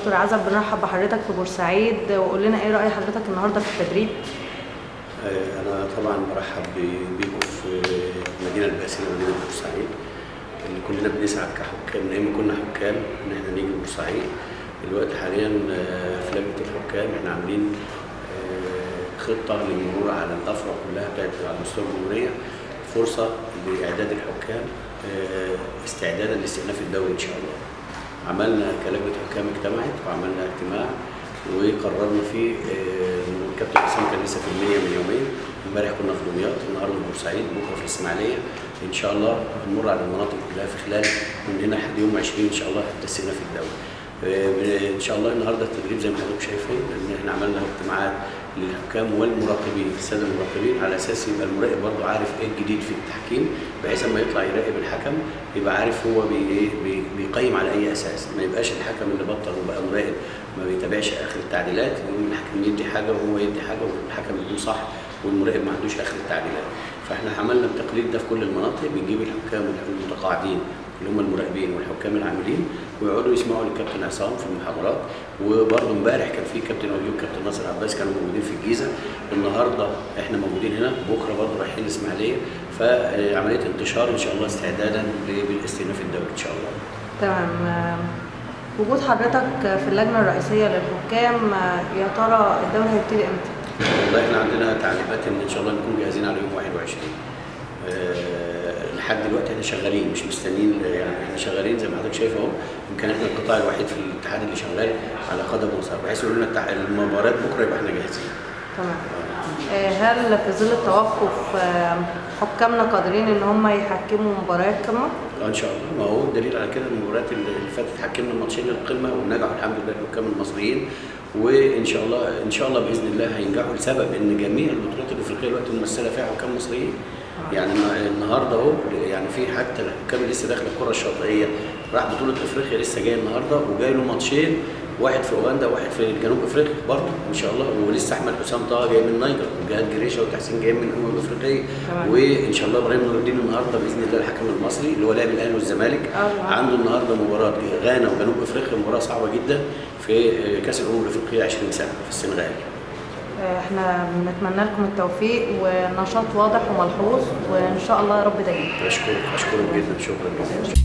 دكتور عزب بنرحب بحضرتك في بورسعيد وقول لنا ايه راي حضرتك النهارده في التدريب أنا طبعا برحب بيكم في المدينة الباسلة مدينة بورسعيد اللي كلنا بنسعد كحكام من أيام ما كنا حكام إن إحنا نيجي بورسعيد دلوقتي حاليا في لجنة الحكام إحنا عاملين خطة للمرور على الأفرع كلها بتاعت على مستوى الجمهورية فرصة لإعداد الحكام استعدادا لاستئناف الدوري إن شاء الله. عملنا كلجنة حكام اجتمعت وعملنا اجتماع وقررنا فيه ان الكابتن حسام كان لسه في المنيا من يومين امبارح كنا في دمياط النهارده في بورسعيد بكره في الاسماعيليه ان شاء الله هنمر على المناطق كلها في خلال من هنا لحد يوم 20 ان شاء الله حتى استئناف الدوري. ان شاء الله النهارده التدريب زي ما حضرتك شايفين ان احنا عملنا اجتماعات للحكام والمراقبين الساده المراقبين على اساس يبقى المراقب برضه عارف ايه الجديد في التحكيم بحيث اما يطلع يراقب الحكم يبقى عارف هو بي بي بيقيم على اي اساس ما يبقاش الحكم اللي بطل وبقى مراقب ما بيتابعش اخر التعديلات يقوم الحكم يدي حاجه وهو يدي حاجه والحكم يكون صح والمراقب ما عندوش اخر التعديلات فاحنا عملنا التقليد ده في كل المناطق بنجيب الحكام المتقاعدين اللي هم المراقبين والحكام العاملين ويقعدوا يسمعوا للكابتن عصام في المحاضرات وبرضه امبارح كان في كابتن ايوب كابتن ناصر عباس كانوا موجودين في الجيزه النهارده احنا موجودين هنا بكره برضه رايحين الاسماعيليه فعمليه انتشار ان شاء الله استعدادا بالاستئناف الدوري ان شاء الله. تمام وجود حضرتك في اللجنه الرئيسيه للحكام يا ترى الدوري هيبتدي امتى؟ والله احنا عندنا تعليمات ان ان شاء الله نكون جاهزين على يوم 21 أه لحد دلوقتي احنا شغالين مش مستنيين يعني احنا شغالين زي ما حضرتك شايف اهو يمكن احنا القطاع الوحيد في الاتحاد اللي شغال على قدم وساق بحيث يقولوا لنا المباريات بكره يبقى احنا جاهزين. تمام. هل في ظل التوقف حكامنا قادرين ان هم يحكموا مباريات قمه؟ ان شاء الله ما هو الدليل على كده المباريات اللي فاتت حكمنا الماتشين للقمه ونجحوا الحمد لله الحكام المصريين وان شاء الله ان شاء الله باذن الله هينجحوا لسبب ان جميع البطولات الافريقيه دلوقتي ممثله فيها حكام مصريين يعني النهارده اهو يعني في حتى الحكام اللي لسه داخله الكره الشاطئيه راح بطوله افريقيا لسه جاي النهارده وجاي له ماتشين واحد في اوغندا وواحد في جنوب افريقيا برضه ان شاء الله ولسه احمد حسام طه جاي من النيجر وجهاد جريشه وتحسين جاي من الامم الافريقيه وان شاء الله ابراهيم نور الدين النهارده باذن الله الحكم المصري اللي هو لاعب الاهلي والزمالك عنده النهارده مباراه غانا وجنوب افريقيا مباراه صعبه جدا في كاس الامم الافريقيه 20 سنه في السنغال. احنا بنتمنى لكم التوفيق ونشاط واضح وملحوظ وان شاء الله يا رب دايما. اشكرك اشكرك جدا شكرا جدا.